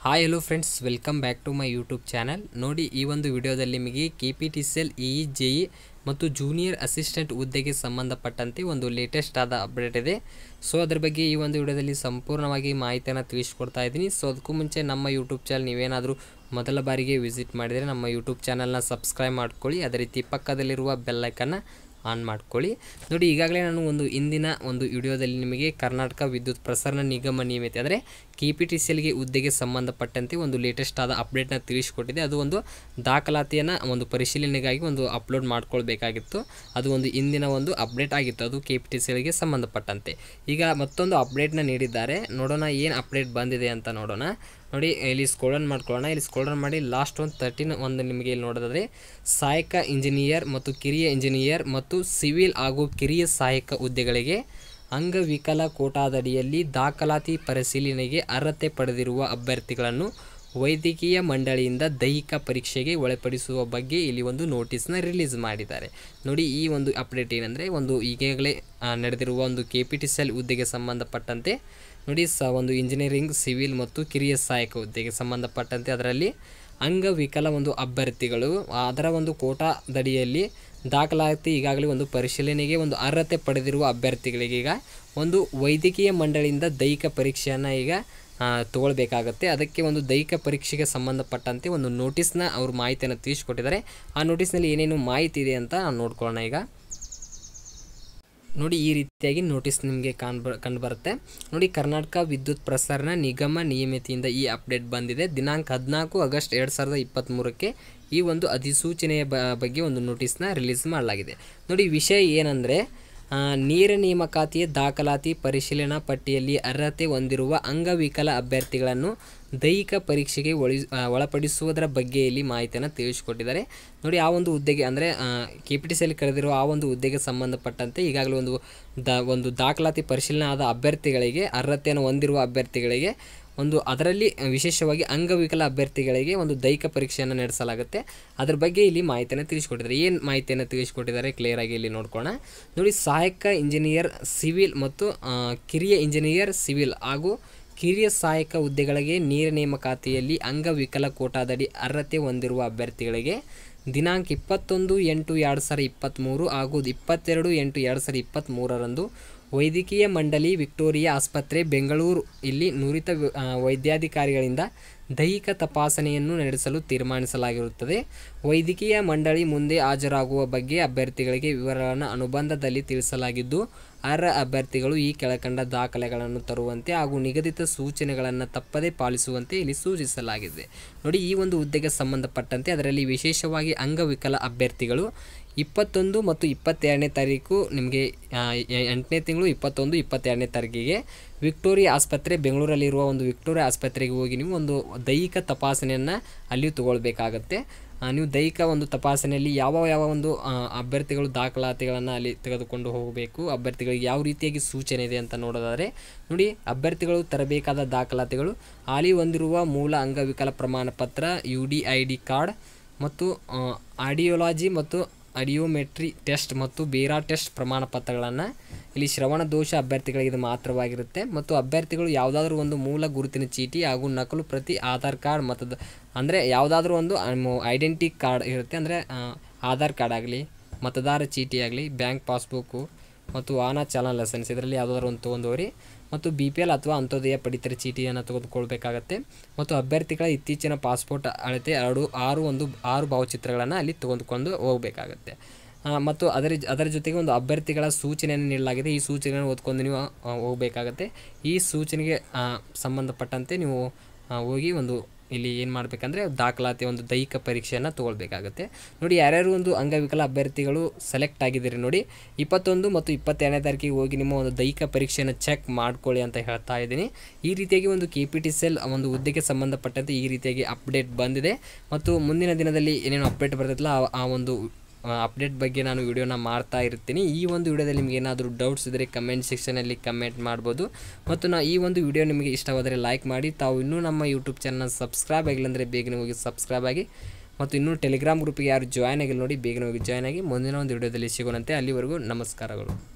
hi hello friends welcome back to my YouTube channel ನೋಡಿ ಈ ಒಂದು ವಿಡಿಯೋದಲ್ಲಿ ನಿಮಗೆ K P T C L E J E ಮತ್ತು ಜೂನಿಯರ್ ಅಸಿಸ್ಟೆಂಟ್ ಹುದ್ದೆಗೆ ಸಂಬಂಧಪಟ್ಟಂತೆ ಒಂದು ಲೇಟೆಸ್ಟ್ ಆದ ಅಪ್ಡೇಟ್ ಇದೆ ಸೊ ಅದ್ರ ಬಗ್ಗೆ ಈ ಒಂದು ವಿಡಿಯೋದಲ್ಲಿ ಸಂಪೂರ್ಣವಾಗಿ ಮಾಹಿತಿಯನ್ನು ತಿಳಿಸ್ಕೊಡ್ತಾ ಇದ್ದೀನಿ ಸೊ ಅದಕ್ಕೂ ಮುಂಚೆ ನಮ್ಮ ಯೂಟ್ಯೂಬ್ ಚಾನಲ್ ನೀವೇನಾದರೂ ಮೊದಲ ಬಾರಿಗೆ ವಿಸಿಟ್ ಮಾಡಿದರೆ ನಮ್ಮ ಯೂಟ್ಯೂಬ್ ಚಾನಲ್ನ ಸಬ್ಸ್ಕ್ರೈಬ್ ಮಾಡ್ಕೊಳ್ಳಿ ಅದೇ ರೀತಿ ಪಕ್ಕದಲ್ಲಿರುವ ಬೆಲ್ಲೈಕನ್ನು ಆನ್ ಮಾಡ್ಕೊಳ್ಳಿ ನೋಡಿ ಈಗಾಗಲೇ ನಾನು ಒಂದು ಇಂದಿನ ಒಂದು ವಿಡಿಯೋದಲ್ಲಿ ನಿಮಗೆ ಕರ್ನಾಟಕ ವಿದ್ಯುತ್ ಪ್ರಸರಣ ನಿಗಮ ನಿಯಮಿತ ಅಂದರೆ ಕೆ ಪಿ ಟಿ ಸಿ ಎಲ್ಗೆ ಹುದ್ದೆಗೆ ಸಂಬಂಧಪಟ್ಟಂತೆ ಒಂದು ಲೇಟೆಸ್ಟ್ ಆದ ಅಪ್ಡೇಟ್ನ ತಿಳಿಸ್ಕೊಟ್ಟಿದೆ ಅದು ಒಂದು ದಾಖಲಾತಿಯನ್ನು ಒಂದು ಪರಿಶೀಲನೆಗಾಗಿ ಒಂದು ಅಪ್ಲೋಡ್ ಮಾಡ್ಕೊಳ್ಬೇಕಾಗಿತ್ತು ಅದು ಒಂದು ಇಂದಿನ ಒಂದು ಅಪ್ಡೇಟ್ ಆಗಿತ್ತು ಅದು ಕೆ ಪಿ ಟಿ ಸಿ ಎಲ್ಗೆ ಸಂಬಂಧಪಟ್ಟಂತೆ ಈಗ ಮತ್ತೊಂದು ಅಪ್ಡೇಟ್ನ ನೀಡಿದ್ದಾರೆ ನೋಡೋಣ ಏನು ಅಪ್ಡೇಟ್ ಬಂದಿದೆ ಅಂತ ನೋಡೋಣ ನೋಡಿ ಇಲ್ಲಿ ಸ್ಕೋಡನ್ ಮಾಡ್ಕೊಳ್ಳೋಣ ಇಲ್ಲಿ ಸ್ಕೋಡನ್ ಮಾಡಿ ಲಾಸ್ಟ್ ಒಂದು ತರ್ಟೀನ್ ಒಂದು ನಿಮಗೆ ಇಲ್ಲಿ ನೋಡೋದಾದರೆ ಸಹಾಯಕ ಇಂಜಿನಿಯರ್ ಮತ್ತು ಕಿರಿಯ ಇಂಜಿನಿಯರ್ ಮತ್ತು ಸಿವಿಲ್ ಹಾಗೂ ಕಿರಿಯ ಸಹಾಯಕ ಹುದ್ದೆಗಳಿಗೆ ಅಂಗವಿಕಲ ಕೋಟಾದಡಿಯಲ್ಲಿ ದಾಖಲಾತಿ ಪರಿಶೀಲನೆಗೆ ಅರ್ಹತೆ ಪಡೆದಿರುವ ಅಭ್ಯರ್ಥಿಗಳನ್ನು ವೈದ್ಯಕೀಯ ಮಂಡಳಿಯಿಂದ ದೈಹಿಕ ಪರೀಕ್ಷೆಗೆ ಒಳಪಡಿಸುವ ಬಗ್ಗೆ ಇಲ್ಲಿ ಒಂದು ನೋಟಿಸ್ನ ರಿಲೀಸ್ ಮಾಡಿದ್ದಾರೆ ನೋಡಿ ಈ ಒಂದು ಅಪ್ಡೇಟ್ ಏನಂದರೆ ಒಂದು ಈಗಾಗಲೇ ಆ, ನಡೆದಿರುವ ಒಂದು K P T C L ಹುದ್ದೆಗೆ ಸಂಬಂಧಪಟ್ಟಂತೆ ನೋಡಿ ಸ ಒಂದು ಇಂಜಿನಿಯರಿಂಗ್ ಸಿವಿಲ್ ಮತ್ತು ಕಿರಿಯ ಸಹಾಯಕ ಹುದ್ದೆಗೆ ಸಂಬಂಧಪಟ್ಟಂತೆ ಅದರಲ್ಲಿ ಅಂಗವಿಕಲ ಒಂದು ಅಭ್ಯರ್ಥಿಗಳು ಅದರ ಒಂದು ಕೋಟಾದಡಿಯಲ್ಲಿ ದಾಖಲಾತಿ ಈಗಾಗಲೇ ಒಂದು ಪರಿಶೀಲನೆಗೆ ಒಂದು ಅರ್ಹತೆ ಪಡೆದಿರುವ ಅಭ್ಯರ್ಥಿಗಳಿಗೆ ಈಗ ಒಂದು ವೈದ್ಯಕೀಯ ಮಂಡಳಿಯಿಂದ ದೈಹಿಕ ಪರೀಕ್ಷೆಯನ್ನು ಈಗ ಆ, ತಗೊಳ್ಬೇಕಾಗತ್ತೆ ಅದಕ್ಕೆ ಒಂದು ದೈಹಿಕ ಪರೀಕ್ಷೆಗೆ ಸಂಬಂಧಪಟ್ಟಂತೆ ಒಂದು ನೋಟಿಸ್ನ ಅವರು ಮಾಹಿತಿಯನ್ನು ತಿಳಿಸ್ಕೊಟ್ಟಿದ್ದಾರೆ ಆ ನೋಟಿಸ್ನಲ್ಲಿ ಏನೇನು ಮಾಹಿತಿ ಇದೆ ಅಂತ ನಾವು ನೋಡ್ಕೊಳ್ಳೋಣ ಈಗ ನೋಡಿ ಈ ರೀತಿಯಾಗಿ ನೋಟಿಸ್ ನಿಮಗೆ ಕಾಣ್ಬ ಕಂಡುಬರುತ್ತೆ ನೋಡಿ ಕರ್ನಾಟಕ ವಿದ್ಯುತ್ ಪ್ರಸರಣ ನಿಗಮ ನಿಯಮಿತಿಯಿಂದ ಈ ಅಪ್ಡೇಟ್ ಬಂದಿದೆ ದಿನಾಂಕ ಹದಿನಾಲ್ಕು ಆಗಸ್ಟ್ ಎರಡು ಸಾವಿರದ ಇಪ್ಪತ್ತ್ಮೂರಕ್ಕೆ ಈ ಒಂದು ಅಧಿಸೂಚನೆಯ ಬ ಬಗ್ಗೆ ಒಂದು ನೋಟಿಸ್ನ ರಿಲೀಸ್ ಮಾಡಲಾಗಿದೆ ನೋಡಿ ವಿಷಯ ಏನಂದರೆ ಆ, ನೇರ ನೇಮಕಾತಿಯ ದಾಖಲಾತಿ ಪರಿಶೀಲನಾ ಪಟ್ಟಿಯಲ್ಲಿ ಅರ್ಹತೆ ಹೊಂದಿರುವ ಅಂಗವಿಕಲ ಅಭ್ಯರ್ಥಿಗಳನ್ನು ದೈಹಿಕ ಪರೀಕ್ಷೆಗೆ ಒಳಿ ಆ, ಒಳಪಡಿಸುವುದರ ಬಗ್ಗೆ ಇಲ್ಲಿ ಮಾಹಿತಿಯನ್ನು ತಿಳಿಸಿಕೊಟ್ಟಿದ್ದಾರೆ ನೋಡಿ ಆ ಒಂದು ಹುದ್ದೆಗೆ ಅಂದರೆ ಕೆ ಪಿ ಟಿ ಸಿಯಲ್ಲಿ ಕರೆದಿರುವ ಆ ಒಂದು ಹುದ್ದೆಗೆ ಸಂಬಂಧಪಟ್ಟಂತೆ ಈಗಾಗಲೇ ಒಂದು ದ ಒಂದು ದಾಖಲಾತಿ ಪರಿಶೀಲನೆ ಆದ ಅಭ್ಯರ್ಥಿಗಳಿಗೆ ಅರ್ಹತೆಯನ್ನು ಹೊಂದಿರುವ ಅಭ್ಯರ್ಥಿಗಳಿಗೆ ಒಂದು ಅದರಲ್ಲಿ ವಿಶೇಷವಾಗಿ ಅಂಗವಿಕಲ ಅಭ್ಯರ್ಥಿಗಳಿಗೆ ಒಂದು ದೈಹಿಕ ಪರೀಕ್ಷೆಯನ್ನು ನಡೆಸಲಾಗುತ್ತೆ ಅದ್ರ ಬಗ್ಗೆ ಇಲ್ಲಿ ಮಾಹಿತಿಯನ್ನು ತಿಳಿಸ್ಕೊಟ್ಟಿದ್ದಾರೆ ಏನು ಮಾಹಿತಿಯನ್ನು ತಿಳಿಸ್ಕೊಟ್ಟಿದ್ದಾರೆ ಕ್ಲಿಯರ್ ಆಗಿ ಇಲ್ಲಿ ನೋಡ್ಕೋಣ ನೋಡಿ ಸಹಾಯಕ ಇಂಜಿನಿಯರ್ ಸಿವಿಲ್ ಮತ್ತು ಆ, ಕಿರಿಯ ಇಂಜಿನಿಯರ್ ಸಿವಿಲ್ ಹಾಗೂ ಕಿರಿಯ ಸಹಾಯಕ ಹುದ್ದೆಗಳಿಗೆ ನೇರ ನೇಮಕಾತಿಯಲ್ಲಿ ಅಂಗವಿಕಲ ಕೋಟಾದಡಿ ಅರ್ಹತೆ ಹೊಂದಿರುವ ಅಭ್ಯರ್ಥಿಗಳಿಗೆ ದಿನಾಂಕ ಇಪ್ಪತ್ತೊಂದು ಎಂಟು ಎರಡು ಸಾವಿರದ ಇಪ್ಪತ್ತ್ಮೂರು ಹಾಗೂ ಇಪ್ಪತ್ತೆರಡು ಎಂಟು ಎರಡು ಸಾವಿರದ ಇಪ್ಪತ್ತ್ಮೂರರಂದು ವೈದ್ಯಕೀಯ ಮಂಡಳಿ ವಿಕ್ಟೋರಿಯಾ ಆಸ್ಪತ್ರೆ ಬೆಂಗಳೂರು ಇಲ್ಲಿ ನುರಿತ ವಿ- ಆ, ವೈದ್ಯಾಧಿಕಾರಿಗಳಿಂದ ದೈಹಿಕ ತಪಾಸಣೆಯನ್ನು ನಡೆಸಲು ತೀರ್ಮಾನಿಸಲಾಗಿರುತ್ತದೆ ವೈದ್ಯಕೀಯ ಮಂಡಳಿ ಮುಂದೆ ಹಾಜರಾಗುವ ಬಗ್ಗೆ ಅಭ್ಯರ್ಥಿಗಳಿಗೆ ವಿವರಗಳನ್ನು ಅನುಬಂಧದಲ್ಲಿ ತಿಳಿಸಲಾಗಿದ್ದು ಅರ್ಹ ಅಭ್ಯರ್ಥಿಗಳು ಈ ಕೆಳಕಂಡ ದಾಖಲೆಗಳನ್ನು ತರುವಂತೆ ಹಾಗೂ ನಿಗದಿತ ಸೂಚನೆಗಳನ್ನು ತಪ್ಪದೇ ಪಾಲಿಸುವಂತೆ ಇಲ್ಲಿ ಸೂಚಿಸಲಾಗಿದೆ ನೋಡಿ ಈ ಒಂದು ಹುದ್ದೆಗೆ ಸಂಬಂಧಪಟ್ಟಂತೆ ಅದರಲ್ಲಿ ವಿಶೇಷವಾಗಿ ಅಂಗವಿಕಲ ಅಭ್ಯರ್ಥಿಗಳು ಇಪ್ಪತ್ತೊಂದು ಮತ್ತು ಇಪ್ಪತ್ತೆರಡನೇ ತಾರೀಕು ನಿಮಗೆ ಆ, ಎ- ಎಂಟನೇ ತಿಂಗಳು ಇಪ್ಪತ್ತೊಂದು ಇಪ್ಪತ್ತೆರಡನೇ ತಾರೀಕಿಗೆ ವಿಕ್ಟೋರಿಯಾ ಆಸ್ಪತ್ರೆ ಬೆಂಗಳೂರಲ್ಲಿರುವ ಒಂದು ವಿಕ್ಟೋರಿಯಾ ಆಸ್ಪತ್ರೆಗೆ ಹೋಗಿ ನೀವು ಒಂದು ದೈಹಿಕ ತಪಾಸಣೆಯನ್ನು ಅಲ್ಲಿಯೂ ತಗೊಳ್ಬೇಕಾಗತ್ತೆ ಆ, ನೀವು ದೈಹಿಕ ಒಂದು ತಪಾಸಣೆಯಲ್ಲಿ ಯಾವ ಯಾವ ಒಂದು ಆ, ಅಭ್ಯರ್ಥಿಗಳು ದಾಖಲಾತಿಗಳನ್ನು ಅಲ್ಲಿ ತೆಗೆದುಕೊಂಡು ಹೋಗಬೇಕು ಅಭ್ಯರ್ಥಿಗಳಿಗೆ ಯಾವ ರೀತಿಯಾಗಿ ಸೂಚನೆ ಇದೆ ಅಂತ ನೋಡೋದಾದರೆ ನೋಡಿ ಅಭ್ಯರ್ಥಿಗಳು ತರಬೇಕಾದ ದಾಖಲಾತಿಗಳು ಹಾಲಿ ಹೊಂದಿರುವ ಮೂಲ ಅಂಗವಿಕಲ ಪ್ರಮಾಣ ಪತ್ರ U D I D card ಮತ್ತು ಆ, ಆಡಿಯೋಲಾಜಿ ಮತ್ತು ಆಡಿಯೋಮೆಟ್ರಿ ಟೆಸ್ಟ್ ಮತ್ತು ಬೇರಾ ಟೆಸ್ಟ್ ಪ್ರಮಾಣ ಪತ್ರಗಳನ್ನು ಇಲ್ಲಿ ಶ್ರವಣ ದೋಷ ಅಭ್ಯರ್ಥಿಗಳಿಗೆ ಇದು ಮಾತ್ರವಾಗಿರುತ್ತೆ ಮತ್ತು ಅಭ್ಯರ್ಥಿಗಳು ಯಾವುದಾದ್ರೂ ಒಂದು ಮೂಲ ಗುರುತಿನ ಚೀಟಿ ಹಾಗೂ ನಕಲು ಪ್ರತಿ ಆಧಾರ್ ಕಾರ್ಡ್ ಮತದ ಅಂದರೆ ಯಾವುದಾದ್ರೂ ಒಂದು ಐಡೆಂಟಿ ಕಾರ್ಡ್ ಇರುತ್ತೆ ಅಂದರೆ ಆಧಾರ್ ಕಾರ್ಡ್ ಆಗಲಿ ಮತದಾರ ಚೀಟಿ ಆಗಲಿ ಬ್ಯಾಂಕ್ ಪಾಸ್ಬುಕ್ಕು ಮತ್ತು ವಾಹನ ಚಾಲನಾ ಲೈಸೆನ್ಸ್ ಇದರಲ್ಲಿ ಯಾವುದಾದ್ರೂ ಒಂದು ತೊಗೊಂಡೋರಿ ಮತ್ತು ಬಿ ಪಿ ಎಲ್ ಅಥವಾ ಅಂತ್ಯೋದಯ ಪಡಿತರ ಚೀಟಿಯನ್ನು ತೆಗೆದುಕೊಳ್ಬೇಕಾಗತ್ತೆ ಮತ್ತು ಅಭ್ಯರ್ಥಿಗಳ ಇತ್ತೀಚಿನ ಪಾಸ್ಪೋರ್ಟ್ ಅಳತೆ ಎರಡು ಆರು ಒಂದು ಆರು ಭಾವಚಿತ್ರಗಳನ್ನು ಅಲ್ಲಿ ತೆಗೆದುಕೊಂಡು ಹೋಗಬೇಕಾಗತ್ತೆ ಆ, ಮತ್ತು ಅದರ ಅದರ ಜೊತೆಗೆ ಒಂದು ಅಭ್ಯರ್ಥಿಗಳ ಸೂಚನೆಯನ್ನು ನೀಡಲಾಗಿದೆ ಈ ಸೂಚನೆಯನ್ನು ಓದ್ಕೊಂಡು ನೀವು ಆ, ಹೋಗಬೇಕಾಗತ್ತೆ ಈ ಸೂಚನೆಗೆ ಆ, ಸಂಬಂಧಪಟ್ಟಂತೆ ನೀವು ಆ, ಹೋಗಿ ಒಂದು ಇಲ್ಲಿ ಏನು ಮಾಡಬೇಕಂದ್ರೆ ದಾಖಲಾತಿ ಒಂದು ದೈಹಿಕ ಪರೀಕ್ಷೆಯನ್ನು ತೊಗೊಳ್ಬೇಕಾಗತ್ತೆ ನೋಡಿ ಯಾರ್ಯಾರು ಒಂದು ಅಂಗವಿಕಲ ಅಭ್ಯರ್ಥಿಗಳು ಸೆಲೆಕ್ಟ್ ಆಗಿದ್ದೀರಿ ನೋಡಿ ಇಪ್ಪತ್ತೊಂದು ಮತ್ತು ಇಪ್ಪತ್ತೆರಡನೇ ತಾರೀಕಿಗೆ ಹೋಗಿ ನಿಮ್ಮ ಒಂದು ದೈಹಿಕ ಪರೀಕ್ಷೆಯನ್ನು ಚೆಕ್ ಮಾಡ್ಕೊಳ್ಳಿ ಅಂತ ಹೇಳ್ತಾ ಇದ್ದೀನಿ ಈ ರೀತಿಯಾಗಿ ಒಂದು ಕೆ ಪಿ ಟಿ ಸೆಲ್ ಒಂದು ಹುದ್ದೆಗೆ ಸಂಬಂಧಪಟ್ಟಂತೆ ಈ ರೀತಿಯಾಗಿ ಅಪ್ಡೇಟ್ ಬಂದಿದೆ ಮತ್ತು ಮುಂದಿನ ದಿನದಲ್ಲಿ ಏನೇನು ಅಪ್ಡೇಟ್ ಬರ್ತೈತಲ್ಲ ಆ- ಆ ಒಂದು ಅಪ್ಡೇಟ್ ಬಗ್ಗೆ ನಾನು ವಿಡಿಯೋನ ಮಾಡ್ತಾ ಇರ್ತೀನಿ ಈ ಒಂದು ವಿಡಿಯೋದಲ್ಲಿ ನಿಮಗೆ ಏನಾದರೂ ಡೌಟ್ಸ್ ಇದ್ದರೆ ಕಮೆಂಟ್ ಸೆಕ್ಷನಲ್ಲಿ ಕಮೆಂಟ್ ಮಾಡ್ಬೋದು ಮತ್ತು ನಾ ಈ ಒಂದು ವಿಡಿಯೋ ನಿಮಗೆ ಇಷ್ಟವಾದರೆ ಲೈಕ್ ಮಾಡಿ ತಾವು ಇನ್ನೂ ನಮ್ಮ ಯೂಟ್ಯೂಬ್ ಚಾನಲ್ ಸಬ್ಸ್ಕ್ರೈಬ್ ಆಗಿಲ್ಲ ಅಂದರೆ ಬೇಗನೆ ಹೋಗಿ ಸಬ್ಸ್ಕ್ರೈಬ್ ಆಗಿ ಮತ್ತು ಇನ್ನೂ ಟೆಲಿಗ್ರಾಮ್ ಗ್ರೂಪಿಗೆ ಯಾರು ಜಾಯ್ನ್ ಆಗಿಲ್ಲ ನೋಡಿ ಬೇಗನೆ ಹೋಗಿ ಜಾಯ್ನ್ ಆಗಿ ಮುಂದಿನ ಒಂದು ವಿಡಿಯೋದಲ್ಲಿ ಸಿಗೋಣಂತೆ ಅಲ್ಲಿವರೆಗೂ ನಮಸ್ಕಾರಗಳು